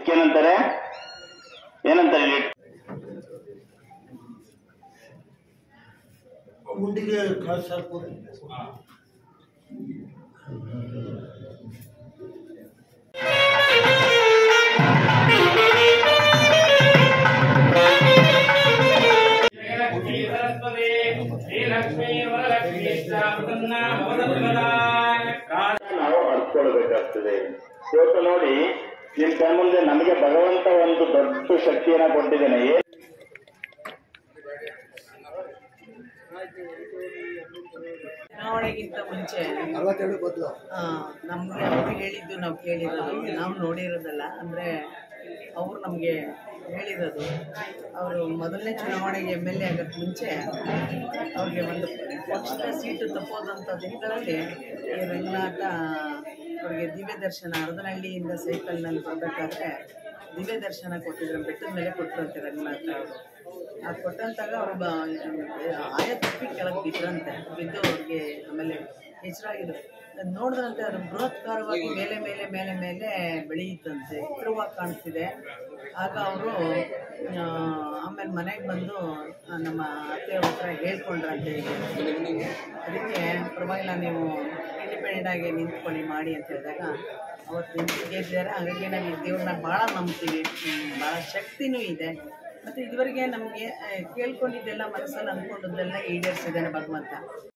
ಏನಂತಾರೆ ಏನಂತಾರೆ ಇಲ್ಲಿ? ಗುಂಡಿಗೆ ಕಾಸು ಹಾಕ್ಬೋದು ಶ್ರೀ ಸರಸ್ವತಿ ಶ್ರೀ ಲಕ್ಷ್ಮೀ ವರಲಕ್ಷ್ಮೀ ಪ್ರಸನ್ನ ಭವಸರ್ವದಾ ನಾವು ಅರ್ತ್ಕೊಳ್ಬೇಕಾಗ್ತದೆ ಇವತ್ತು ನೋಡಿ ನಿಮ್ ಕಣ್ಮುಂದೆ ನಮಗೆ ಭಗವಂತ ಒಂದು ದೊಡ್ಡ ಶಕ್ತಿಯನ್ನ ಕೊಟ್ಟಿದ್ದಾನೆ ಏನ್ ಚುನಾವಣೆಗಿಂತ ಮುಂಚೆ ಅರವತ್ತೆರಡು ಬದಲು ಆ, ನಮ್ಗೆ ಅವ್ರು ಹೇಳಿದ್ದು ನಾವು ಕೇಳಿರೋದು ನಾವು ನೋಡಿರೋದಲ್ಲ ಅಂದರೆ ಅವ್ರು ನಮಗೆ ಹೇಳಿರೋದು ಅವರು ಮೊದಲನೇ ಚುನಾವಣೆಗೆ ಎಮ್ ಎಲ್ ಎ ಆಗೋಕ್ಕೆ ಮುಂಚೆ ಅವ್ರಿಗೆ ಒಂದು ಪಕ್ಷದ ಸೀಟು ತಪ್ಪೋದಂಥ ದಿನಗಳಲ್ಲಿ ಈ ರಂಗನಾಥ ಅವ್ರಿಗೆ ದಿವ್ಯ ದರ್ಶನ ಅರದನಹಳ್ಳಿಯಿಂದ ಸೈಕಲ್ನಲ್ಲಿ ಬರಬೇಕಾದ್ರೆ ದಿವ್ಯ ದರ್ಶನ ಕೊಟ್ಟಿದ್ರು ಬೆಟ್ಟದ ಮೇಲೆ ಕೊಟ್ಟರಂತೆ ರಂಗನಾಥ ಅವರು ಆ ಕೊಟ್ಟಂತಾಗ ಅವರು ಬ ಆಯ ತಪ್ಪಿ ಕೆಳಗೆ ಬಿದ್ರಂತೆ ಬಿದ್ದು ಅವ್ರಿಗೆ ಆಮೇಲೆ ಹೆಸರಾಗಿದ್ರು ಅದ್ ನೋಡಿದ್ರಂತೆ ಅದು ಬೃಹತ್ಕಾರವಾಗಿ ಮೇಲೆ ಮೇಲೆ ಮೇಲೆ ಮೇಲೆ ಬೆಳೆಯುತ್ತಂತೆ ಎತ್ತರವಾಗಿ ಕಾಣಿಸ್ತಿದೆ ಆಗ ಅವರು ಆಮೇಲೆ ಮನೆಗೆ ಬಂದು ಆ, ನಮ್ಮ ಅತ್ತೆಯವ್ರ ಹತ್ರ ಹೇಳ್ಕೊಂಡ್ರಂತೆ ಹೀಗೆ. ಅದಕ್ಕೆ ಪರವಾಗಿಲ್ಲ ನೀವು ಇಂಡಿಪೆಂಡೆಂಟ್ ಆಗಿ ನಿಂತ್ಕೊಳ್ಳಿ ಮಾಡಿ ಅಂತ ಹೇಳಿದಾಗ ಅವತ್ತು ನಿಂತು ಗೆದ್ದಿದ್ದಾರೆ ಹಾಗಾಗಿ ನಾವು ಈ ದೇವ್ರನ್ನ ಭಾಳ ನಂಬ್ತೀವಿ ಹ್ಮ್, ಭಾಳ ಶಕ್ತಿನೂ ಇದೆ ಮತ್ತು ಇದುವರೆಗೆ ನಮಗೆ ಕೇಳ್ಕೊಂಡಿದ್ದೆಲ್ಲ ಮನಸ್ಸಲ್ಲಿ ಅಂದ್ಕೊಂಡದ್ದೆಲ್ಲ ಈಡೇರಿಸಿದ್ದಾನೆ ಭಗವಂತ